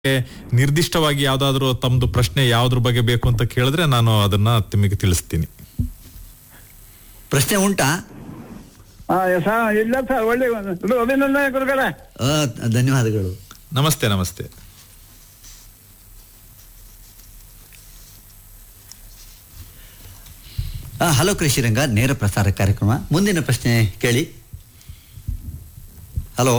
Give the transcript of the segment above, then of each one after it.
ನಿರ್ದಿಷ್ಟವಾಗಿ ಯಾವ್ದಾದ್ರು ತಮ್ದು ಪ್ರಶ್ನೆ ಯಾವ್ದ್ರ ಬಗ್ಗೆ ಬೇಕು ಅಂತ ಕೇಳಿದ್ರೆ ನಾನು ಅದನ್ನ ನಿಮಗೆ ತಿಳಿಸ್ತೀನಿ ಪ್ರಶ್ನೆ ಉಂಟಾ ಹಾ ಸರ್ ಇಲ್ಲ ಸರ್ ಒಳ್ಳೆ ಇದು ಅಭಿನಂದನೆ ಗುರುಗಳೇ ಆ, ಧನ್ಯವಾದಗಳು ನಮಸ್ತೆ ನಮಸ್ತೆ ಆ, ಹಲೋ ಕೃಷಿರಂಗ ನೇರ ಪ್ರಸಾರ ಕಾರ್ಯಕ್ರಮ ಮುಂದಿನ ಪ್ರಶ್ನೆ ಕೇಳಿ ಹಲೋ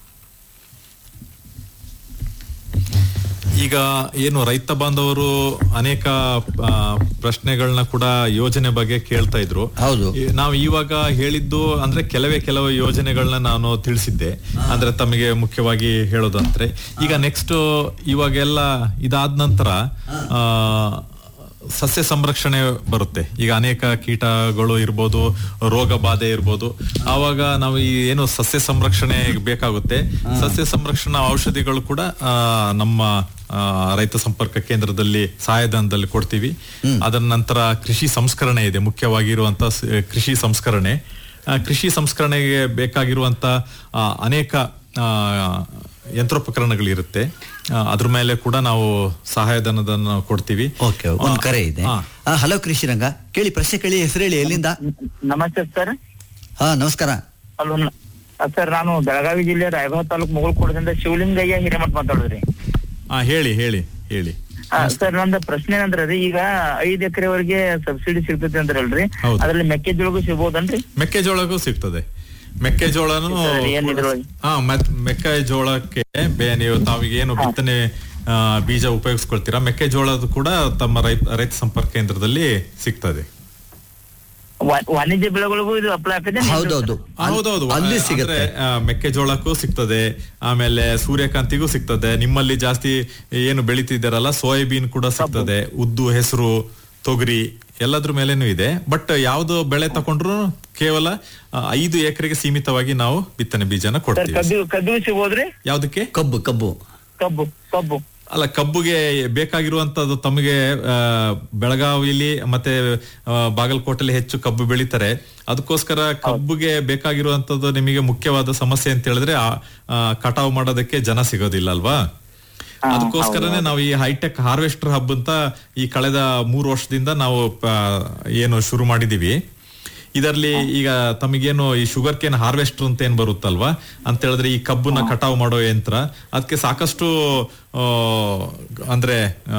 ಈಗ ಏನು ರೈತ ಬಾಂಧವರು ಅನೇಕ ಆ, ಪ್ರಶ್ನೆಗಳನ್ನ ಕೂಡ ಯೋಜನೆ ಬಗ್ಗೆ ಕೇಳ್ತಾ ಇದ್ರು ಹೌದು. ಈ- ನಾವು ಇವಾಗ ಹೇಳಿದ್ದು ಅಂದ್ರೆ ಕೆಲವೇ ಕೆಲವು ಯೋಜನೆಗಳನ್ನ ನಾನು ತಿಳಿಸಿದ್ದೆ ಅಂದ್ರೆ ತಮಗೆ ಮುಖ್ಯವಾಗಿ ಹೇಳೋದಂದ್ರೆ ಈಗ ನೆಕ್ಸ್ಟ್ ಇವಾಗೆಲ್ಲ ಇದಾದ ನಂತರ ಆ, ಸಸ್ಯ ಸಂರಕ್ಷಣೆ ಬರುತ್ತೆ ಈಗ ಅನೇಕ ಕೀಟಗಳು ಇರ್ಬೋದು ರೋಗ ಬಾಧೆ ಇರ್ಬೋದು ಆವಾಗ ನಾವು ಈ ಏನು ಸಸ್ಯ ಸಂರಕ್ಷಣೆ ಬೇಕಾಗುತ್ತೆ ಸಸ್ಯ ಸಂರಕ್ಷಣಾ ಔಷಧಿಗಳು ಕೂಡ ಆ, ನಮ್ಮ ಆ, ರೈತ ಸಂಪರ್ಕ ಕೇಂದ್ರದಲ್ಲಿ ಸಹಾಯಧನದಲ್ಲಿ ಕೊಡ್ತೀವಿ ಅದರ ನಂತರ ಕೃಷಿ ಸಂಸ್ಕರಣೆ ಇದೆ ಮುಖ್ಯವಾಗಿರುವಂತ ಸ- ಕೃಷಿ ಸಂಸ್ಕರಣೆ ಆ, ಕೃಷಿ ಸಂಸ್ಕರಣೆಗೆ ಬೇಕಾಗಿರುವಂತ ಆ, ಅನೇಕ ಆ, ಯಂತ್ರೋಪಕರಣಗಳಿರುತ್ತೆ ಆ, ಅದ್ರ ಮೇಲೆ ಕೂಡ ನಾವು ಸಹಾಯಧನದನ್ನ ಕೊಡ್ತೀವಿ ಓಕೆ ಒಂದು ಕರೆ ಇದೆ ಹಾ. ಆ, ಹಲೋ ಕೃಷಿರಂಗ ಕೇಳಿ ಪ್ರಶ್ನೆ ಕೇಳಿ ಹೆಸರು ಹೇಳಿ ಎಲ್ಲಿಂದ ನಮಸ್ತೆ ಸರ್ ಹಾ ನಮಸ್ಕಾರ ಹಲೋ ಸರ್ ನಾನು ಬೆಳಗಾವಿ ಜಿಲ್ಲೆ ರಾಯಬಾಗ ತಾಲೂಕು ಮುಗಳ್ಕೋಟದಿಂದ ಶಿವಲಿಂಗಯ್ಯ ಹಿರೇಮಠ ಮಾತಾಡಿದ್ರಿ ಆ, ಹೇಳಿ ಹೇಳಿ ಹೇಳಿ ಸರ್ ನಂದು ಪ್ರಶ್ನೆ ಏನಂದ್ರೆ ರೀ ಈಗ ಐದ್ ಎಕರೆವರೆಗೆ ಸಬ್ಸಿಡಿ ಸಿಗ್ತೈತೆ ಅಂದ್ರಲ್ರಿ ಹೌದು. ಅದ್ರಲ್ಲಿ ಮೆಕ್ಕೆಜೋಳಗೂ ಸಿಗ್ಬೋದನ್ರಿ ಮೆಕ್ಕೆಜೋಳಕ್ಕೂ ಸಿಗ್ತದೆ ಮೆಕ್ಕೆಜೋಳನು ಸರಿ, ಏನ್ ಇದ್ರೊಳಗೆ? ಹಾ ಮತ್ ಮೆಕ್ಕೆಜೋಳಕ್ಕೆ ಬೇ ನೀವು ತಾವಿಗೆ ಏನು ಬಿತ್ತನೆ ಆ, ಬೀಜ ಉಪಯೋಗಿಸ್ಕೊಳ್ತೀರಾ ಮೆಕ್ಕೆಜೋಳದ ಕೂಡ ತಮ್ಮ ರೈತ ರೈತ ಸಂಪರ್ಕ ಕೇಂದ್ರದಲ್ಲಿ ಸಿಗ್ತದೆ ವಾ- ವಾಣಿಜ್ಯ ಬೆಳೆಗಳಿಗೂ ಇದು ಅಪ್ಲೈ ಆಗ್ತದೆ ಹೌದೌದು ಹೌದೌದು ಅಲ್ಲಿ ಅಂದ್ರೆ, ಸಿಗುತ್ತೆ ಆ, ಮೆಕ್ಕೆಜೋಳಕ್ಕೂ ಸಿಗ್ತದೆ ಆಮೇಲೆ ಸೂರ್ಯಕಾಂತಿಗೂ ಸಿಗ್ತದೆ ನಿಮ್ಮಲ್ಲಿ ಜಾಸ್ತಿ ಏನು ಬೆಳಿತಿದ್ದಾರಲ್ಲ ಸೋಯಾಬೀನ್ ಕೂಡ ಸಿಗ್ತದೆ ಉದ್ದು ಹೆಸರು ತೊಗರಿ ಎಲ್ಲದ್ರ ಮೇಲೇನು ಇದೆ ಬಟ್ ಯಾವ್ದು ಬೆಳೆ ತಕೊಂಡ್ರು ಕೇವಲ ಆ, ಐದು ಎಕರೆಗೆ ಸೀಮಿತವಾಗಿ ನಾವು ಬಿತ್ತನೆ ಬೀಜನ ಸರ್ ಕೊಡ್ತೀವಿ ಕಬ್ಬು ಕಬ್ಬು ಸಿಗ್ಬೋದ್ರಿ ಯಾವ್ದಕ್ಕೆ ಕಬ್ಬು ಕಬ್ಬು ಕಬ್ಬು ಕಬ್ಬು ಅಲ್ಲ ಕಬ್ಬುಗೆ ಬೇಕಾಗಿರುವಂತದ್ದು ತಮಗೆ ಆ, ಬೆಳಗಾವಿಲಿ ಮತ್ತೆ ಆ, ಬಾಗಲಕೋಟೆಲಿ ಹೆಚ್ಚು ಕಬ್ಬು ಬೆಳಿತಾರೆ ಅದಕ್ಕೋಸ್ಕರ ಕಬ್ಬುಗೆ ಬೇಕಾಗಿರುವಂತದ್ದು ನಿಮಗೆ ಮುಖ್ಯವಾದ ಸಮಸ್ಯೆ ಅಂತ ಹೇಳಿದ್ರೆ ಆ, ಆ, ಕಟಾವು ಮಾಡೋದಕ್ಕೆ ಜನ ಸಿಗೋದಿಲ್ಲ ಅಲ್ವಾ ಅದಕ್ಕೋಸ್ಕರನೇ ನಾವು ಈ ಹೈಟೆಕ್ ಹಾರ್ವೆಸ್ಟರ್ ಹಬ್ ಅಂತ ಈ ಕಳೆದ ಮೂರು ವರ್ಷದಿಂದ ನಾವು ಆ, ಏನು ಶುರು ಮಾಡಿದೀವಿ ಇದರಲ್ಲಿ ಈಗ ತಮಗೇನು ಈ ಶುಗರ್ ಕೇನ್ ಹಾರ್ವೆಸ್ಟರ್ ಅಂತ ಏನ್ ಬರುತ್ತಲ್ವಾ ಅಂತ ಹೇಳಿದ್ರೆ ಈ ಕಬ್ಬನ್ನ ಕಟಾವು ಮಾಡೋ ಯಂತ್ರ ಅದಕ್ಕೆ ಸಾಕಷ್ಟು ಆ, ಅಂದ್ರೆ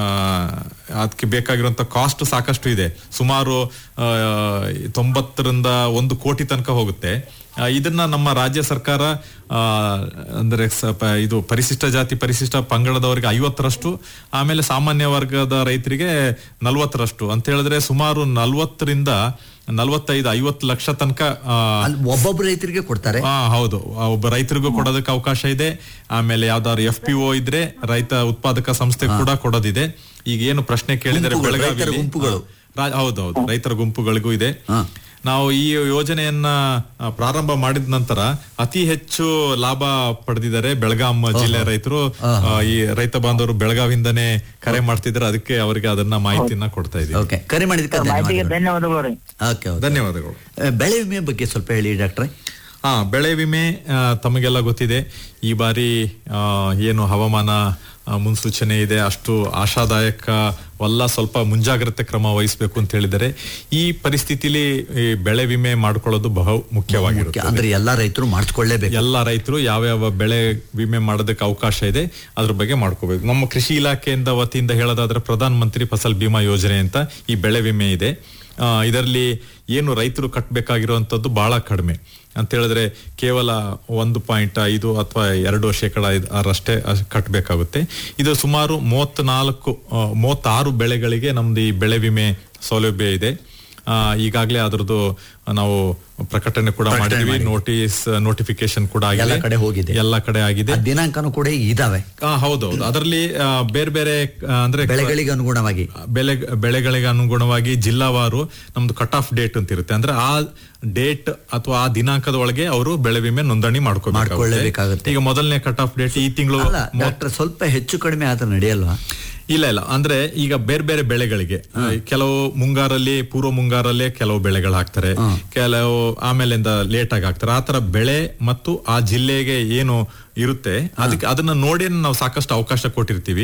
ಅದಕ್ಕೆ ಬೇಕಾಗಿರುವಂತ ಕಾಸ್ಟ್ ಸಾಕಷ್ಟು ಇದೆ ಸುಮಾರು ಆ, ತೊಂಬತ್ತರಿಂದ ಒಂದು ಕೋಟಿ ತನಕ ಹೋಗುತ್ತೆ ಆ, ಇದನ್ನ ನಮ್ಮ ರಾಜ್ಯ ಸರ್ಕಾರ ಆ, ಅಂದ್ರೆ ಸ- ಪ- ಇದು ಪರಿಶಿಷ್ಟ ಜಾತಿ ಪರಿಶಿಷ್ಟ ಪಂಗಡದವರಿಗೆ ಐವತ್ತರಷ್ಟು ಆಮೇಲೆ ಸಾಮಾನ್ಯ ವರ್ಗದ ರೈತರಿಗೆ ನಲ್ವತ್ತರಷ್ಟು ಅಂತ ಹೇಳಿದ್ರೆ ಸುಮಾರು ನಲ್ವತ್ತರಿಂದ ನಲ್ವತ್ತೈದು ಐವತ್ತು ಲಕ್ಷ ತನಕ ಆ, ಅಲ್ಲಿ ಒಬ್ಬೊಬ್ಬ ರೈತರಿಗೆ ಕೊಡ್ತಾರೆ ಹಾ ಹೌದು ಆ, ಒಬ್ಬ ರೈತರಿಗೂ ಕೊಡೋದಕ್ಕೆ ಅವಕಾಶ ಇದೆ ಆಮೇಲೆ ಯಾವ್ದಾದ್ರು ಎಫ್ ಪಿ ಒ ಇದ್ರೆ ರೈತ ಉತ್ಪಾದಕ ಸಂಸ್ಥೆ ಕೂಡ ಕೊಡೋದಿದೆ ಈಗ ಏನು ಪ್ರಶ್ನೆ ಕೇಳಿದರೆ ಗುಂಪುಗಳು, ರೈತರ ಬೆಳಗಾವಿ ಗುಂಪುಗಳು. ಹೌದೌದು ರೈತರ ಗುಂಪುಗಳಿಗೂ ಇದೆ ಹಾ. ನಾವು ಈ ಯೋಜನೆಯನ್ನ ಆ, ಪ್ರಾರಂಭ ಮಾಡಿದ ನಂತರ ಅತಿ ಹೆಚ್ಚು ಲಾಭ ಪಡೆದಿದ್ದಾರೆ ಬೆಳಗಾಂ ಜಿಲ್ಲೆ ರೈತರು ಆ, ಈ ರೈತ ಬಾಂಧವರು ಬೆಳಗಾವಿಂದನೇ ಕರೆ ಮಾಡ್ತಿದ್ದಾರೆ ಅದಕ್ಕೆ ಅವರಿಗೆ ಅದನ್ನ ಮಾಹಿತಿಯನ್ನ ಕೊಡ್ತಾ ಇದ್ದೀವಿ ಓಕೆ ಕರೆ ಮಾಡಿದಕ್ಕೆ ಮಾಹಿತಿಗೆ ಧನ್ಯವಾದಗಳು ಧನ್ಯವಾದಗಳು ರೀ ಓಕೆ ಓಕೆ ಧನ್ಯವಾದಗಳು ಆ, ಬೆಳೆ ವಿಮೆ ಬಗ್ಗೆ ಸ್ವಲ್ಪ ಹೇಳಿ ಡಾಕ್ಟ್ರೆ ಹಾ ಬೆಳೆ ವಿಮೆ ಆ, ತಮಗೆಲ್ಲ ಗೊತ್ತಿದೆ ಈ ಬಾರಿ ಆ, ಏನು ಹವಾಮಾನ ಆ, ಮುನ್ಸೂಚನೆ ಇದೆ ಅಷ್ಟು ಆಶಾದಾಯಕವಲ್ಲ ಸ್ವಲ್ಪ ಮುಂಜಾಗ್ರತೆ ಕ್ರಮ ವಹಿಸಬೇಕು ಅಂತ ಹೇಳಿದರೆ ಈ ಪರಿಸ್ಥಿತಿಲಿ ಈ ಬೆಳೆ ವಿಮೆ ಮಾಡ್ಕೊಳ್ಳೋದು ಬಹು ಮುಖ್ಯವಾಗಿರುತ್ತೆ ಅಂದ್ರೆ ಎಲ್ಲಾ ರೈತರು ಮಾಡಿಸ್ಕೊಳ್ಳೇಬೇಕು ಎಲ್ಲ ರೈತರು ಯಾವ್ಯಾವ ಬೆಳೆ ವಿಮೆ ಮಾಡೋದಕ್ಕೆ ಅವಕಾಶ ಇದೆ ಅದ್ರ ಬಗ್ಗೆ ಮಾಡ್ಕೋಬೇಕು ನಮ್ಮ ಕೃಷಿ ಇಲಾಖೆಯಿಂದ ವತಿಯಿಂದ ಹೇಳೋದಾದ್ರೆ ಪ್ರಧಾನ ಮಂತ್ರಿ ಫಸಲ್ ಬಿಮಾ ಯೋಜನೆ ಅಂತ ಈ ಬೆಳೆ ವಿಮೆ ಇದೆ ಆ, ಇದರಲ್ಲಿ ಏನು ರೈತರು ಕಟ್ಟಬೇಕಾಗಿರುವಂತದ್ದು ಬಹಳ ಕಡಿಮೆ ಅಂತ ಹೇಳಿದ್ರೆ ಕೇವಲ ಒಂದು ಪಾಯಿಂಟ್ ಐದು ಅಥವಾ ಎರಡು ಶೇಕಡ ಐದ್- ಅರಷ್ಟೇ ಅಷ್ಟ್ ಕಟ್ಟಬೇಕಾಗುತ್ತೆ ಇದು ಸುಮಾರು ಮೂವತ್ನಾಲ್ಕು ಆ, ಮೂವತ್ತಾರು ಬೆಳೆಗಳಿಗೆ ನಮ್ದು ಈ ಬೆಳೆ ವಿಮೆ ಸೌಲಭ್ಯ ಇದೆ ಆ, ಈಗಾಗಲೇ ಅದರದ್ದು ನಾವು ಪ್ರಕಟಣೆ ಕೂಡ ಪ್ರಕಟಣೆ ಮಾಡಿದ್ವಿ ಮಾಡಿದ್ವಿ. ನೋಟಿಸ್ ನೋಟಿಫಿಕೇಶನ್ ಕೂಡ ಆಗಿದೆ ಎಲ್ಲ ಕಡೆ ಹೋಗಿದೆ. ಎಲ್ಲ ಕಡೆ ಆಗಿದೆ ಆ ದಿನಾಂಕನೂ ಕೂಡ ಇದಾವೆ ಆ, ಹೌದೌದು ಅದರಲ್ಲಿ ಆ, ಬೇರೆ ಬೇರೆ ಆ, ಅಂದ್ರೆ ಬೆಳೆಗಳಿಗೆ ಅನುಗುಣವಾಗಿ ಬೆಳೆ ಬೆಳೆಗಳಿಗೆ ಅನುಗುಣವಾಗಿ ಜಿಲ್ಲಾವಾರು ನಮ್ದು ಕಟ್ ಆಫ್ ಡೇಟ್ ಅಂತ ಇರುತ್ತೆ ಅಂದ್ರೆ ಆ ಡೇಟ್ ಅಥವಾ ಆ ದಿನಾಂಕದ ಒಳಗೆ ಅವರು ಬೆಳೆ ವಿಮೆ ನೋಂದಣಿ ಮಾಡ್ಕೋಬೇಕಾಗುತ್ತೆ ಮಾಡ್ಕೊಳ್ಳೇಬೇಕಾಗುತ್ತೆ. ಈಗ ಮೊದಲನೇ ಕಟ್ ಆಫ್ ಡೇಟ್ ಈ ತಿಂಗಳು ಅಲ್ಲ ಡಾಕ್ಟರ್ ಸ್ವಲ್ಪ ಹೆಚ್ಚು ಕಡಿಮೆ ಆದ್ರೆ ನಡೆಯಲ್ವಾ ಇಲ್ಲ ಇಲ್ಲ ಅಂದ್ರೆ ಈಗ ಬೇರೆ ಬೇರೆ ಬೆಳೆಗಳಿಗೆ ಆ, ಕೆಲವು ಮುಂಗಾರಲ್ಲಿ ಪೂರ್ವ ಮುಂಗಾರಲ್ಲೇ ಕೆಲವು ಬೆಳೆಗಳು ಹಾಕ್ತಾರೆ ಕೆಲವು ಆಮೇಲಿಂದ ಲೇಟ್ ಆಗಿ ಹಾಕ್ತಾರೆ ಆ ತರ ಬೆಳೆ ಮತ್ತು ಆ ಜಿಲ್ಲೆಗೆ ಏನು ಇರುತ್ತೆ ಅದಕ್ಕೆ ಅದನ್ನ ನೋಡಿ ನಾವು ಸಾಕಷ್ಟು ಅವಕಾಶ ಕೊಟ್ಟಿರ್ತೀವಿ